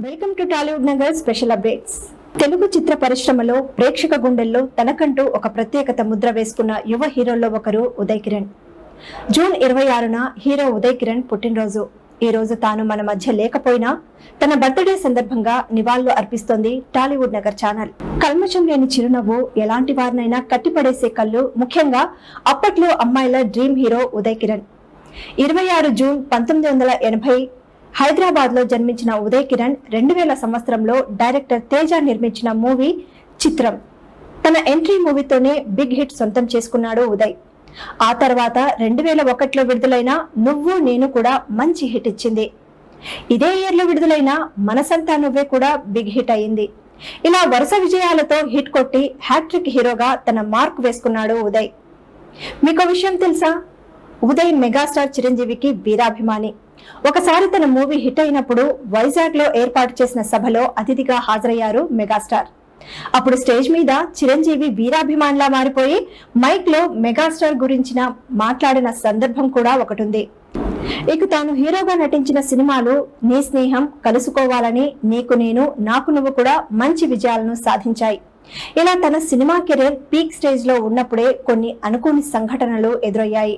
welcome to Tollywood Nagar special updates Telugu చిత్ర పరిశ్రమలో ప్రేక్షక గుండెల్లో తనకంటూ ఒక ప్రత్యేకత ముద్ర వేసుకున్న యువ హీరోల్లో ఒకరు ఉదయ్ కిరణ్ జూన్ ఇరవై ఆరున హీరో ఉదయ్ కిరణ్ పుట్టినరోజు ఈ రోజు తాను మన మధ్య లేకపోయినా తన బర్త్డే సందర్భంగా నివాళులు అర్పిస్తోంది టాలీవుడ్ నగర్ ఛానల్ కల్మషం లేని చిరునవ్వు ఎలాంటి వారినైనా కట్టిపడేసే కళ్ళు ముఖ్యంగా అప్పట్లో అమ్మాయిల డ్రీమ్ హీరో ఉదయ్ కిరణ్ ఇరవై ఆరు జూన్ పంతొమ్మిది వందల ఎనభై హైదరాబాద్ లో జన్మించిన ఉదయ్ కిరణ్ రెండు వేల సంవత్సరంలో డైరెక్టర్ తేజ నిర్మించిన మూవీ చిత్రం తన ఎంట్రీ మూవీతోనే బిగ్ హిట్ సొంతం చేసుకున్నాడు ఉదయ్ ఆ తర్వాత రెండు వేల ఒకటిలో విడుదలైన నువ్వు నేను కూడా మంచి హిట్ ఇచ్చింది ఇదే ఇయర్ లో విడుదలైన మనసంతా నువ్వే కూడా బిగ్ హిట్ అయింది ఇలా వరుస విజయాలతో హిట్ కొట్టి హ్యాట్రిక్ హీరోగా తన మార్క్ వేసుకున్నాడు ఉదయ్ మీకు విషయం తెలుసా ఉదయ్ మెగాస్టార్ చిరంజీవికి వీరాభిమాని ఒకసారి తన మూవీ హిట్ అయినప్పుడు వైజాగ్ లో ఏర్పాటు చేసిన సభలో అతిథిగా హాజరయ్యారు మెగాస్టార్ అప్పుడు స్టేజ్ మీద చిరంజీవి వీరాభిమానిలా మారిపోయి మైక్ లో మెగాస్టార్ గురించిన మాట్లాడిన సందర్భం కూడా ఒకటి ఉంది ఇక తాను హీరోగా నటించిన సినిమాలు నీ స్నేహం కలుసుకోవాలని నీకు నేను నాకు నువ్వు కూడా మంచి విజయాలను సాధించాయి ఇలా తన సినిమా కెరీర్ పీక్ స్టేజ్ లో ఉన్నప్పుడే కొన్ని అనుకోని సంఘటనలు ఎదురయ్యాయి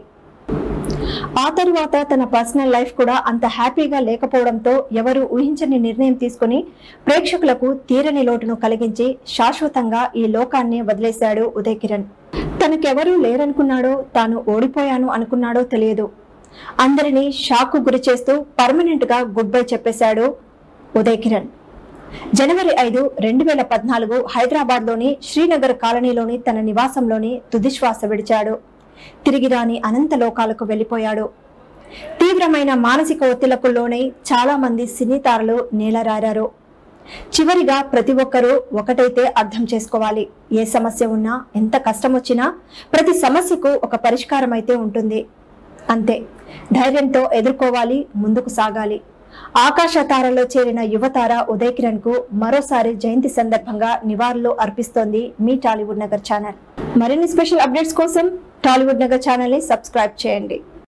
ఆ తరువాత తన పర్సనల్ లైఫ్ కూడా అంత హ్యాపీగా లేకపోవడంతో ఎవరు ఊహించని నిర్ణయం తీసుకుని ప్రేక్షకులకు తీరని లోటును కలిగించి శాశ్వతంగా ఈ లోకాన్ని వదిలేశాడు ఉదయ్ కిరణ్ తనకెవరూ లేరనుకున్నాడో తాను ఓడిపోయాను అనుకున్నాడో తెలియదు అందరినీ షాక్ గురి చేస్తూ పర్మనెంట్ గా గుడ్ బై చెప్పేశాడు ఉదయ్ కిరణ్ జనవరి ఐదు రెండు వేల పద్నాలుగు హైదరాబాద్ లోని శ్రీనగర్ కాలనీలోని తన నివాసంలోని తుదిశ్వాస విడిచాడు తిరిగి రాని అనంత లోకాలకు వెళ్లిపోయాడు తీవ్రమైన మానసిక ఒత్తిళ్లకు లోనై చాలా మంది సినీ తారలు నేలరారారు చివరిగా ప్రతి ఒక్కరూ ఒకటైతే అర్థం చేసుకోవాలి ఏ సమస్య ఉన్నా ఎంత కష్టం వచ్చినా ప్రతి సమస్యకు ఒక పరిష్కారం అయితే ఉంటుంది అంతే ధైర్యంతో ఎదుర్కోవాలి ముందుకు సాగాలి ఆకాశ తారలో చేరిన యువతార ఉదయ్ కిరణ్ కు మరోసారి జయంతి సందర్భంగా నివాళులు అర్పిస్తోంది మీ టాలీవుడ్ నగర్ ఛానల్ మరిన్ని స్పెషల్ అప్డేట్స్ కోసం టాలీవుడ్ నగర్ ఛానల్ ని సబ్స్క్రైబ్ చేయండి